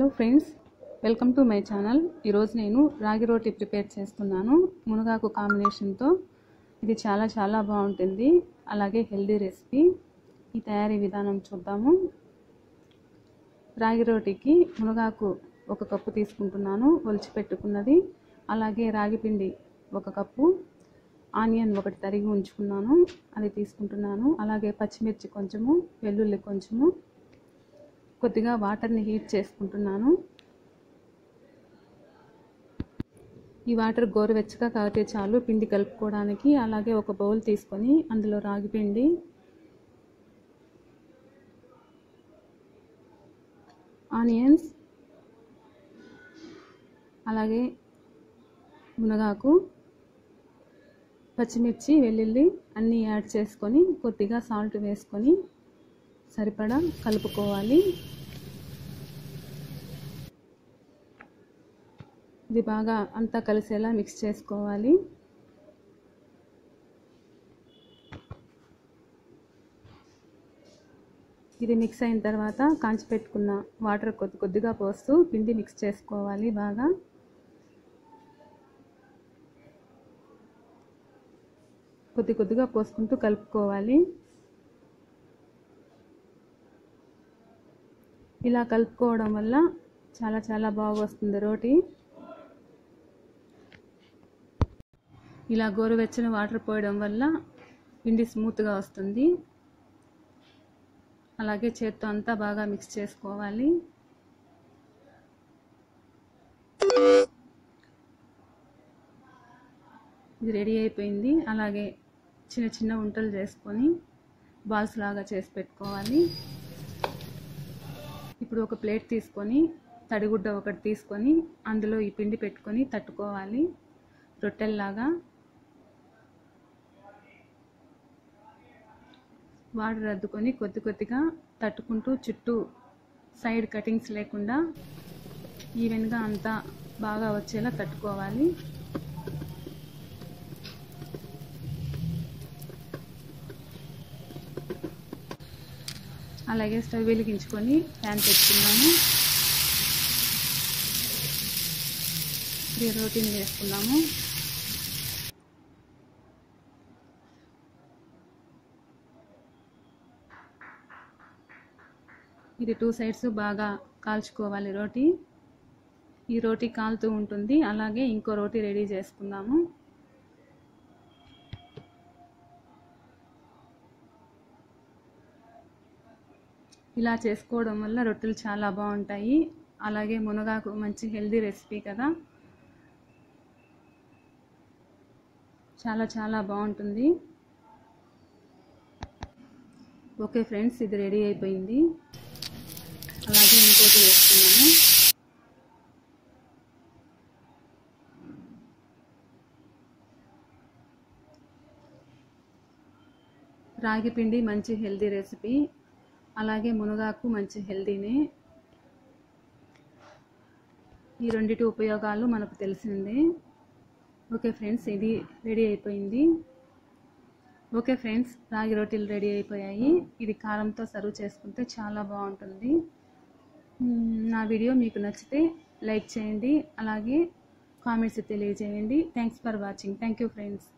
friends welcome to my channel ఈరోజు నేను రాగి రోటి ప్రిపేర్ చేస్తున్నాను మునగాకు కాంబినేషన్తో ఇది చాలా చాలా బాగుంటుంది అలాగే హెల్దీ రెసిపీ ఈ తయారీ విధానం చూద్దాము రాగి రోటికి మునగాకు ఒక కప్పు తీసుకుంటున్నాను ఒలిచి పెట్టుకున్నది అలాగే రాగి పిండి ఒక కప్పు ఆనియన్ ఒకటి తరిగి ఉంచుకున్నాను అది తీసుకుంటున్నాను అలాగే పచ్చిమిర్చి కొంచెము వెల్లుల్లి కొంచెము కొద్దిగా వాటర్ని హీట్ చేసుకుంటున్నాను ఈ వాటర్ గోరువెచ్చగా కాగితే చాలు పిండి కలుపుకోవడానికి అలాగే ఒక బౌల్ తీసుకొని అందులో రాగి పిండి ఆనియన్స్ అలాగే మునగాకు పచ్చిమిర్చి వెల్లుల్లి అన్నీ యాడ్ చేసుకొని కొద్దిగా సాల్ట్ వేసుకొని సరిపడా కలుపుకోవాలి ఇది బాగా అంతా కలిసేలా మిక్స్ చేసుకోవాలి ఇది మిక్స్ అయిన తర్వాత కాంచి పెట్టుకున్న వాటర్ కొద్ది కొద్దిగా పోస్తూ పిండి మిక్స్ చేసుకోవాలి బాగా కొద్ది కొద్దిగా పోసుకుంటూ కలుపుకోవాలి ఇలా కలుపుకోవడం వల్ల చాలా చాలా బాగా వస్తుంది రోటీ ఇలా గోరువెచ్చని వాటర్ పోయడం వల్ల పిండి స్మూత్గా వస్తుంది అలాగే చేత్తో అంతా బాగా మిక్స్ చేసుకోవాలి ఇది రెడీ అయిపోయింది అలాగే చిన్న చిన్న వంటలు చేసుకొని బాల్స్ లాగా చేసి పెట్టుకోవాలి ఇప్పుడు ఒక ప్లేట్ తీసుకొని తడిగుడ్డ ఒకటి తీసుకొని అందులో ఈ పిండి పెట్టుకొని తట్టుకోవాలి రొట్టెల్లాగా వాటర్ రద్దుకొని కొద్ది కొద్దిగా తట్టుకుంటూ చుట్టూ సైడ్ కటింగ్స్ లేకుండా ఈవెన్గా అంతా బాగా వచ్చేలా తట్టుకోవాలి అలాగే స్టవ్ వెలిగించుకొని ప్యాన్ పెట్టుకున్నాము రోటీని వేసుకున్నాము ఇది టూ సైడ్స్ బాగా కాల్చుకోవాలి రోటీ ఈ రోటీ కాలుతూ ఉంటుంది అలాగే ఇంకో రోటీ రెడీ చేసుకుందాము ఇలా చేసుకోవడం వల్ల రొట్టెలు చాలా బాగుంటాయి అలాగే మునగాకు మంచి హెల్దీ రెసిపీ కదా చాలా చాలా బాగుంటుంది ఓకే ఫ్రెండ్స్ ఇది రెడీ అయిపోయింది అలాగే ఇంకోటి వేసుకున్నాము రాగి పిండి మంచి హెల్దీ రెసిపీ అలాగే మునగాకు మంచి హెల్దీనే ఈ రెండిటి ఉపయోగాలు మనకు తెలిసిందే ఓకే ఫ్రెండ్స్ ఇది రెడీ అయిపోయింది ఓకే ఫ్రెండ్స్ రాగి రొట్టెలు రెడీ అయిపోయాయి ఇది కారంతో సర్వ్ చేసుకుంటే చాలా బాగుంటుంది నా వీడియో మీకు నచ్చితే లైక్ చేయండి అలాగే కామెంట్స్ తెలియజేయండి thanks for watching thank you friends